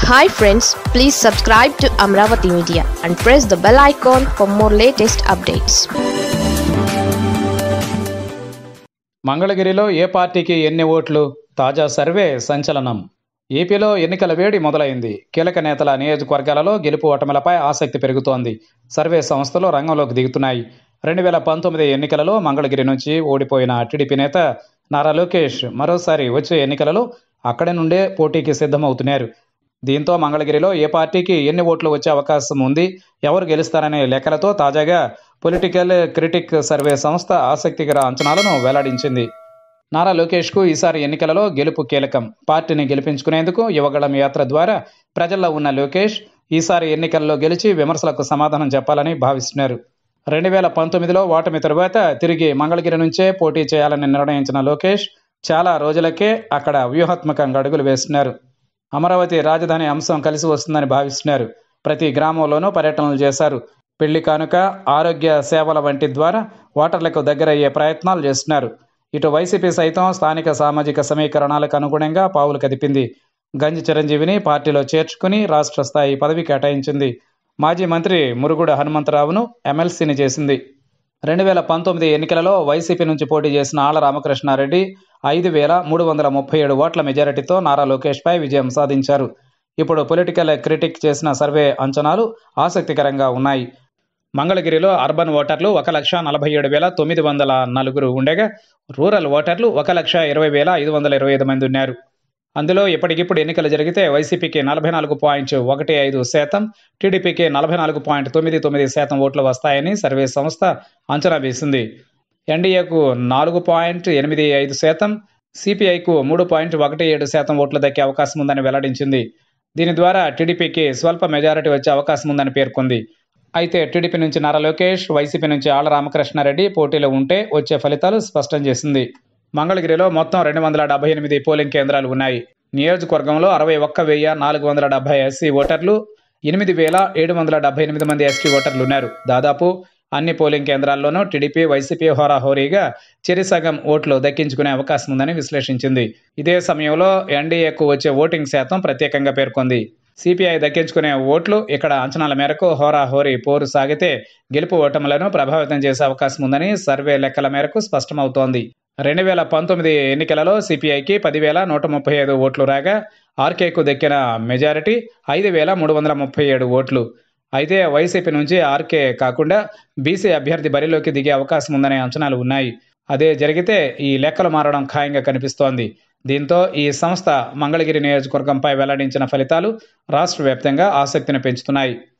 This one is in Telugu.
hi friends please subscribe to Amaravati media and press the bell icon for more latest updates మంగళగిరిలో ఏ పార్టీకి ఎన్ని ఓట్లు తాజా సర్వే సంచలనం ఏపీలో ఎన్నికల వేడి మొదలైంది కీలక నేతల నియోజకవర్గాలలో గెలుపు ఓటమిలపై ఆసక్తి పెరుగుతోంది సర్వే సంస్థలు రంగంలోకి దిగుతున్నాయి రెండు వేల పంతొమ్మిది ఎన్నికలలో మంగళగిరి నుంచి ఓడిపోయిన టీడీపీ నేత నారా లోకేష్ మరోసారి వచ్చే ఎన్నికలలో అక్కడి నుండే పోటీకి సిద్ధమవుతున్నారు దీంతో మంగళగిరిలో ఏ పార్టీకి ఎన్ని ఓట్లు వచ్చే అవకాశం ఉంది ఎవరు గెలుస్తారనే లెక్కలతో తాజాగా పొలిటికల్ క్రిటిక్ సర్వే సంస్థ ఆసక్తికర అంచనాలను వెల్లడించింది నారా లోకేష్కు ఈసారి ఎన్నికలలో గెలుపు కీలకం పార్టీని గెలిపించుకునేందుకు యువగళం యాత్ర ద్వారా ప్రజల్లో ఉన్న లోకేష్ ఈసారి ఎన్నికల్లో గెలిచి విమర్శలకు సమాధానం చెప్పాలని భావిస్తున్నారు రెండు వేల పంతొమ్మిదిలో ఓటమి తరువాత తిరిగి మంగళగిరి నుంచే పోటీ చేయాలని నిర్ణయించిన లోకేష్ చాలా రోజులకే అక్కడ వ్యూహాత్మకంగా అడుగులు వేస్తున్నారు అమరావతి రాజధాని అంశం కలిసి వస్తుందని భావిస్తున్నారు ప్రతి గ్రామంలోనూ పర్యటనలు చేశారు పెళ్లి కానుక ఆరోగ్య సేవల వంటి ద్వారా ఓటర్లకు దగ్గరయ్యే ప్రయత్నాలు చేస్తున్నారు ఇటు వైసీపీ సైతం స్థానిక సామాజిక సమీకరణాలకు అనుగుణంగా పావులు కదిపింది గంజి చిరంజీవిని పార్టీలో చేర్చుకుని రాష్ట్ర స్థాయి పదవి కేటాయించింది మాజీ మంత్రి మురుగుడ హనుమంతరావును ఎమ్మెల్సీని చేసింది రెండు వేల పంతొమ్మిది ఎన్నికలలో వైసీపీ నుంచి పోటీ చేసిన ఆళ్ల రామకృష్ణారెడ్డి ఐదు వేల మూడు వందల ముప్పై ఏడు ఓట్ల మెజారిటీతో నారా లోకేష్పై విజయం సాధించారు ఇప్పుడు పొలిటికల్ క్రిటిక్ చేసిన సర్వే అంచనాలు ఆసక్తికరంగా ఉన్నాయి మంగళగిరిలో అర్బన్ ఓటర్లు ఒక లక్ష నలభై ఏడు వేల తొమ్మిది వందల నలుగురు ఉండగా రూరల్ ఓటర్లు ఒక లక్ష ఇరవై వేల ఐదు వందల ఇరవై ఐదు మంది ఉన్నారు అందులో ఇప్పటికిప్పుడు ఎన్నికలు జరిగితే వైసీపీకి నలభై నాలుగు పాయింట్ ఒకటి ఐదు శాతం టీడీపీకి నలభై నాలుగు పాయింట్ తొమ్మిది తొమ్మిది శాతం ఓట్లు వస్తాయని సర్వే సంస్థ అంచనా వేసింది ఎన్డీఏకు నాలుగు పాయింట్ ఎనిమిది ఐదు శాతం సిపిఐకు మూడు పాయింట్ ఒకటి ఏడు శాతం ఓట్లు దక్కే అవకాశం ఉందని వెల్లడించింది దీని ద్వారా టీడీపీకి స్వల్ప మెజారిటీ వచ్చే అవకాశం ఉందని పేర్కొంది అయితే టీడీపీ నుంచి నారా లోకేష్ వైసీపీ నుంచి ఆళ్ల రామకృష్ణారెడ్డి పోటీలో ఉంటే వచ్చే ఫలితాలు స్పష్టం చేసింది మంగళగిరిలో మొత్తం రెండు వందల డెబ్బై ఎనిమిది పోలింగ్ కేంద్రాలు ఉన్నాయి నియోజకవర్గంలో అరవై ఒక్క వెయ్యి నాలుగు వందల డెబ్బై ఎస్సీ ఓటర్లు ఎనిమిది వేల ఏడు వందల డెబ్బై ఎనిమిది మంది ఎస్టీ ఓటర్లు ఉన్నారు దాదాపు అన్ని పోలింగ్ కేంద్రాల్లోనూ టీడీపీ వైసీపీ హోరాహోరీగా చెరిసగం ఓట్లు దక్కించుకునే అవకాశం ఉందని విశ్లేషించింది ఇదే సమయంలో ఎన్డీఏకు వచ్చే ఓటింగ్ శాతం ప్రత్యేకంగా పేర్కొంది సిపిఐ దక్కించుకునే ఓట్లు ఇక్కడ అంచనాల మేరకు హోరాహోరీ పోరు సాగితే గెలుపు ఓటములను ప్రభావితం చేసే అవకాశం ఉందని సర్వే లెక్కల మేరకు స్పష్టమవుతోంది రెండు వేల పంతొమ్మిది ఎన్నికలలో సిపిఐకి పదివేల నూట ముప్పై ఐదు ఓట్లు రాగా ఆర్కేకు దక్కిన మెజారిటీ ఐదు వేల మూడు వందల ముప్పై ఏడు ఓట్లు అయితే వైసీపీ నుంచి ఆర్కే కాకుండా బీసీ అభ్యర్థి బరిలోకి దిగే అవకాశం ఉందనే అంచనాలు ఉన్నాయి అదే జరిగితే ఈ లెక్కలు మారడం ఖాయంగా కనిపిస్తోంది దీంతో ఈ సంస్థ మంగళగిరి నియోజకవర్గంపై వెల్లడించిన ఫలితాలు రాష్ట్ర వ్యాప్తంగా ఆసక్తిని పెంచుతున్నాయి